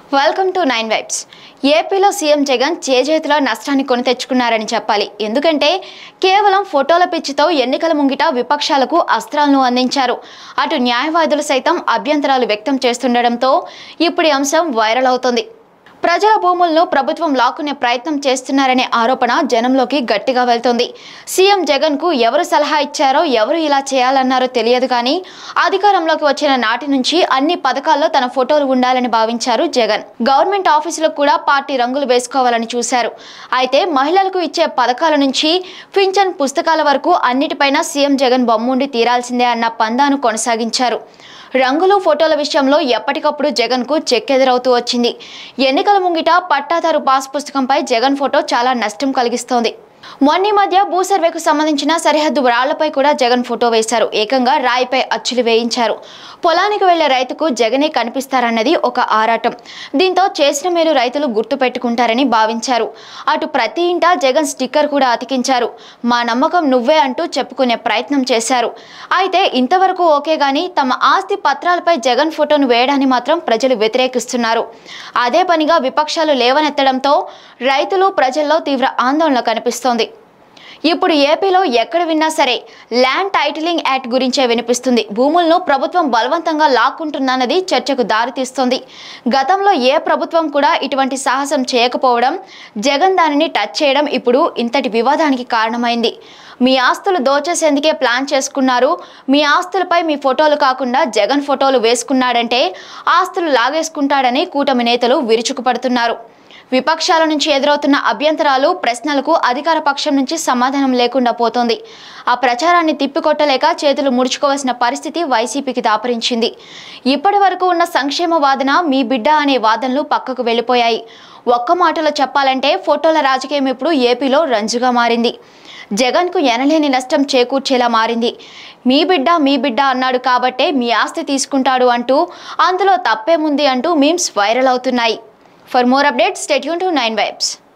Welcome to nine vibes ఏపీలో CM Jagan చేజేతిలో నష్టాన్ని కొని తెచ్చుకున్నారని చెప్పాలి ఎందుకంటే కేవలం ఫోటోల పిచ్చితో ఎన్నికల ముంగిట విపక్షాలకు అస్త్రాలను అందించారు అటు న్యాయవాదులు సైతం అభ్యంతరాలు వ్యక్తం చేస్తుండటంతో ఇప్పుడు ఈ అంశం వైరల్ అవుతుంది ప్రజల భూములను ప్రభుత్వం లాక్కునే ప్రయత్నం చేస్తున్నారనే ఆరోపణ జనంలోకి గట్టిగా వెళ్తుంది సీఎం జగన్ కు ఎవరు సలహా ఇచ్చారో ఎవరు ఇలా చేయాలన్నారో తెలియదు కానీ అధికారంలోకి వచ్చిన నాటి నుంచి అన్ని పథకాల్లో తన ఫోటోలు ఉండాలని భావించారు జగన్ గవర్నమెంట్ ఆఫీసులకు కూడా పార్టీ రంగులు వేసుకోవాలని చూశారు అయితే మహిళలకు ఇచ్చే పథకాల నుంచి పింఛన్ పుస్తకాల వరకు అన్నిటిపైన సీఎం జగన్ బొమ్ముండి తీరాల్సిందే అన్న పందాను కొనసాగించారు రంగులు ఫోటోల విషయంలో ఎప్పటికప్పుడు జగన్ కు చెక్కెదురవుతూ వచ్చింది ఎన్నికల ముంగిట పట్టాదారు పాస్ పుస్తకంపై జగన్ ఫోటో చాలా నష్టం కలిగిస్తోంది మొన్న ఈ మధ్య భూ సర్వేకు సంబంధించిన సరిహద్దు రాళ్లపై కూడా జగన్ ఫోటో వేశారు ఏకంగా రాయిపై అచ్చులు వేయించారు పొలానికి వెళ్లే రైతుకు జగనే కనిపిస్తారన్నది ఒక ఆరాటం దీంతో చేసిన మేలు రైతులు గుర్తు పెట్టుకుంటారని భావించారు అటు ప్రతి ఇంటా జగన్ స్టిక్కర్ కూడా అతికించారు మా నమ్మకం నువ్వే అంటూ చెప్పుకునే ప్రయత్నం చేశారు అయితే ఇంతవరకు ఓకే గానీ తమ ఆస్తి పత్రాలపై జగన్ ఫోటోను వేయడాన్ని మాత్రం ప్రజలు వ్యతిరేకిస్తున్నారు అదే పనిగా విపక్షాలు లేవనెత్తడంతో రైతులు ప్రజల్లో తీవ్ర ఆందోళన కనిపిస్తోంది ఇప్పుడు ఏపీలో ఎక్కడ విన్నా సరే ల్యాండ్ టైటిలింగ్ యాక్ట్ గురించే వినిపిస్తుంది భూములను ప్రభుత్వం బలవంతంగా లాక్కుంటున్నది చర్చకు దారితీస్తోంది గతంలో ఏ ప్రభుత్వం కూడా ఇటువంటి సాహసం చేయకపోవడం జగన్ దానిని టచ్ చేయడం ఇప్పుడు ఇంతటి వివాదానికి కారణమైంది మీ ఆస్తులు దోచేసేందుకే ప్లాన్ చేసుకున్నారు మీ ఆస్తులపై మీ ఫోటోలు కాకుండా జగన్ ఫోటోలు వేసుకున్నాడంటే ఆస్తులు లాగేసుకుంటాడని కూటమి నేతలు విరుచుకుపడుతున్నారు విపక్షాల నుంచి ఎదురవుతున్న అభ్యంతరాలు ప్రశ్నలకు అధికార పక్షం నుంచి సమాధానం లేకుండా పోతోంది ఆ ప్రచారాన్ని తిప్పికొట్టలేక చేతులు ముడుచుకోవాల్సిన పరిస్థితి వైసీపీకి దాపరించింది ఇప్పటి వరకు ఉన్న సంక్షేమ వాదన మీ బిడ్డ అనే వాదనలు పక్కకు వెళ్ళిపోయాయి ఒక్క మాటలో చెప్పాలంటే ఫోటోల రాజకీయం ఇప్పుడు ఏపీలో రంజుగా మారింది జగన్కు ఎనలేని నష్టం చేకూర్చేలా మారింది మీ బిడ్డ మీ బిడ్డ అన్నాడు కాబట్టే మీ ఆస్తి తీసుకుంటాడు అంటూ అందులో తప్పేముంది అంటూ మీమ్స్ వైరల్ అవుతున్నాయి For more updates, stay tuned to 9 Vibes.